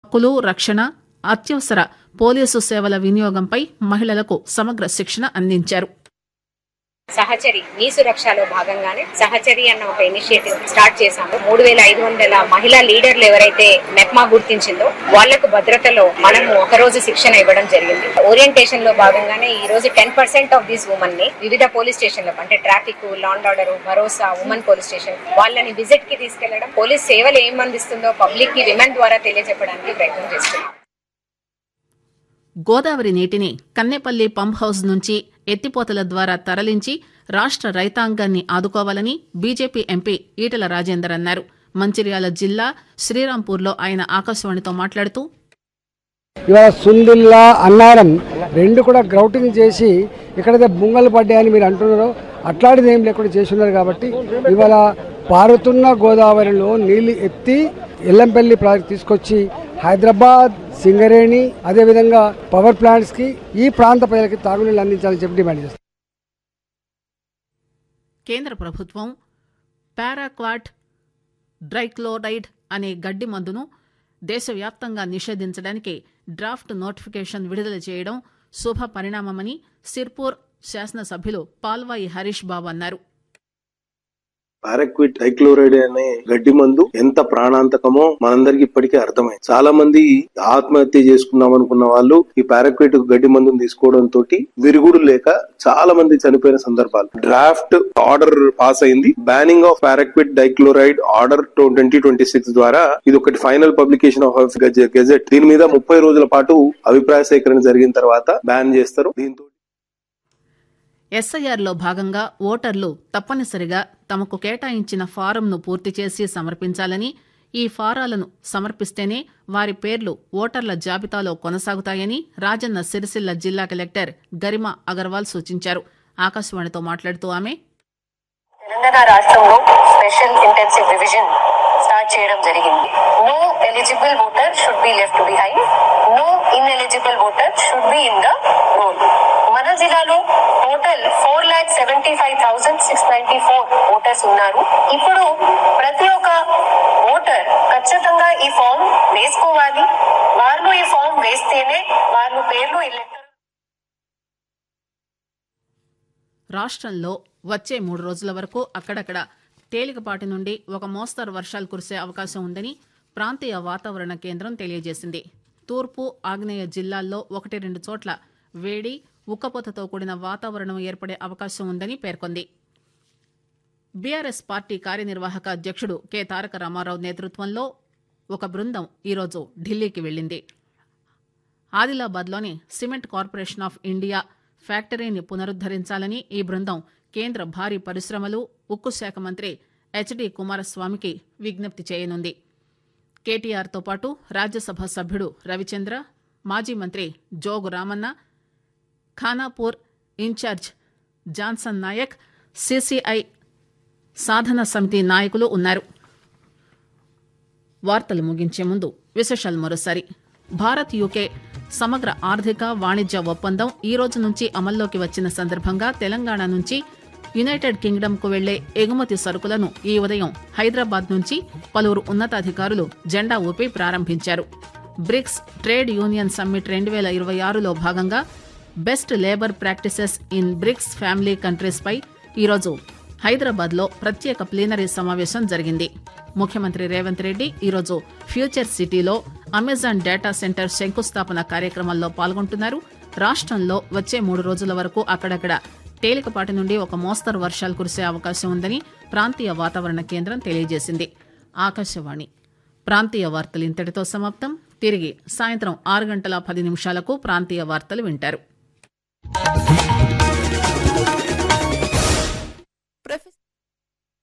హక్కులు రక్షణ అత్యవసర పోలీసు సేవల వినియోగంపై మహిళలకు సమగ్ర శిక్షణ అందించారు సహచరి నీ సురక్షలో భాగంగానే సహచరి అన్న ఒక ఇనిషియేటివ్ స్టార్ట్ చేశాము మూడు వేల ఐదు వందల మహిళా లీడర్లు ఎవరైతే మెప్మా గుర్తించిందో వాళ్లకు భద్రతలో మనము ఒక రోజు శిక్షణ ఇవ్వడం జరిగింది ఓరియంటేషన్ లో భాగంగానే ఈ రోజు ten percent of these women ని వివిధ పోలీస్ స్టేషన్లకు అంటే traffic law and order Bharosa women police station వాళ్ళని విజిట్ కి తీసుకెళ్లడం పోలీస్ సేవలు ఏం అందిస్తుందో పబ్లిక్ కి విమెన్ ద్వారా తెలియజెప్పడానికి ప్రయత్నం చేస్తున్నాం గోదావరి నీటిని కన్నెపల్లి పంప్ హౌస్ నుంచి ఎత్తిపోతల ద్వారా తరలించి రాష్ట రైతాంగాన్ని ఆదుకోవాలని బీజేపీ ఎంపీ ఈటల రాజేందర్ అన్నారు మంచిర్యాల జిల్లా శ్రీరాంపూర్లో ఆయన ఆకాశవాణితో మాట్లాడుతూ ఇవాళ సుందిల్లా అన్నారం రెండు కూడా గ్రౌటింగ్ చేసి ఎక్కడైతే బుంగలు పడ్డాయని మీరు అంటున్నారో అట్లాంటిది ఏం లేకుండా చేసి ఉన్నారు కాబట్టి ఇవాళ పారుతున్న గోదావరిలో నీళ్లు ఎత్తి ఎల్లంపల్లి ప్రాజెక్ట్ తీసుకొచ్చి హైదరాబాద్ సింగరేణి అదేవిధంగా పవర్ ప్లాంట్స్కి ఈ ప్రాంత ప్రజలకి తాగునీళ్ళు అందించాలని చెప్పి డిమాండ్ చేస్తారు కేంద్ర ప్రభుత్వం పారాక్వాట్ డ్రైక్లోరైడ్ అనే గడ్డి మందును దేశవ్యాప్తంగా నిషేధించడానికి డ్రాఫ్ట్ నోటిఫికేషన్ విడుదల చేయడం శుభ పరిణామమని సిర్పూర్ శాసనసభ్యులు పాల్వాయి హరీష్ బాబు అన్నారు పారాక్విట్ డైక్లోరైడ్ అనే గడ్డి మందు ఎంత ప్రాణాంతకమో మనందరికి ఇప్పటికే అర్థమైంది చాలా మంది ఆత్మహత్య చేసుకుందాం అనుకున్న వాళ్ళు ఈ పారాక్విట్ గడ్డి మందును తీసుకోవడం తోటి విరుగుడు లేక చాలా మంది చనిపోయిన సందర్భాలు డ్రాఫ్ట్ ఆర్డర్ పాస్ అయింది banning of paraquat dichloride order twenty twenty six ద్వారా ఇది ఒకటి ఫైనల్ పబ్లికేషన్ ఆఫ్ గెజెట్ దీని మీద ముప్పై రోజుల పాటు అభిప్రాయ సేకరణ జరిగిన తర్వాత బ్యాన్ చేస్తారు దీంతో ఎస్ఐఆర్లో భాగంగా ఓటర్లు తప్పనిసరిగా తమకు కేటాయించిన ఫారంను పూర్తి చేసి సమర్పించాలని ఈ ఫారాలను సమర్పిస్తేనే వారి పేర్లు ఓటర్ల జాబితాలో కొనసాగుతాయని రాజన్న సిరిసిల్ల జిల్లా కలెక్టర్ గరిమా అగర్వాల్ సూచించారు ఆకాశవాణితో మాట్లాడుతూ ఆమె తెలంగాణ రాష్ట్రంలో స్పెషల్ ఇంటెన్సివ్ రివిజన్ స్టార్ట్ చేయడం జరిగింది no eligible voter should be left behind no ineligible voter should be in the roll మన జిల్లాలో total four lakh seventy five thousand six ninety four voters ఉన్నారు ఇప్పుడు ప్రతి ఒక్క ఓటర్ ఖచ్చితంగా ఈ ఫామ్ వేసుకోవాలి వాళ్ళు ఈ ఫామ్ వేస్తేనే వాళ్ళు పేర్లు ఎలక్టర్ రాష్ట్రంలో వచ్చే మూడు రోజుల వరకు అక్కడక్కడ తేలికపాటి నుండి ఒక మోస్తరు వర్షాలు కురిసే అవకాశం ఉందని ప్రాంతీయ వాతావరణ కేంద్రం తెలియజేసింది తూర్పు ఆగ్నేయ జిల్లాల్లో ఒకటి రెండు చోట్ల వేడి ఉక్కపోతతో కూడిన వాతావరణం ఏర్పడే అవకాశం ఉందని పేర్కొంది బీఆర్ఎస్ పార్టీ కార్యనిర్వాహక అధ్యక్షుడు కె తారక రామారావు నేతృత్వంలో ఒక బృందం ఈరోజు ఢిల్లీకి వెళ్లింది ఆదిలాబాద్లోని సిమెంట్ కార్పొరేషన్ ఆఫ్ ఇండియా ఫ్యాక్టరీని పునరుద్దరించాలని ఈ బృందం కేంద్ర భారీ పరిశ్రమలు ఉక్కు శాఖ మంత్రి హెచ్డి కుమారస్వామికి విజ్ఞప్తి చేయనుంది కేటీఆర్తో పాటు రాజ్యసభ సభ్యుడు రవిచంద్ర మాజీ మంత్రి జోగు రామన్న ఖానాపూర్ ఇన్ఛార్జ్ జాన్సన్ నాయక్ సిసిఐ సాధన సమితి నాయకులు ఉన్నారు వార్తలు ముగించే ముందు విశేషాలు మరోసారి భారత్ యూకే సమగ్ర ఆర్థిక వాణిజ్య ఒప్పందం ఈ రోజు నుంచి అమల్లోకి వచ్చిన సందర్భంగా తెలంగాణ నుంచి యునైటెడ్ కింగ్డమ్ కు వెళ్లే ఎగుమతి సరుకులను ఈ ఉదయం హైదరాబాద్ నుంచి పలువురు ఉన్నతాధికారులు జెండా ఊపి ప్రారంభించారు బ్రిక్స్ ట్రేడ్ యూనియన్ సమ్మిట్ రెండు వేల ఇరవై ఆరులో భాగంగా best labour practices in BRICS family countries పై ఈరోజు హైదరాబాద్ లో ప్రత్యేక ప్లీనరీ సమావేశం జరిగింది ముఖ్యమంత్రి రేవంత్ రెడ్డి ఈరోజు ఫ్యూచర్ సిటీలో అమెజాన్ డేటా సెంటర్ శంకుస్థాపన కార్యక్రమంలో పాల్గొంటున్నారు రాష్ట్రంలో వచ్చే మూడు రోజుల వరకు అక్కడక్కడ తేలికపాటి నుండి ఒక మోస్తరు వర్షాలు కురిసే అవకాశం ఉందని ప్రాంతీయ వాతావరణ కేంద్రం తెలియజేసింది ఆకాశవాణి ప్రాంతీయ వార్తలు ఇంతటితో సమాప్తం తిరిగి సాయంత్రం ఆరు గంటల పది నిమిషాలకు ప్రాంతీయ వార్తలు వింటారు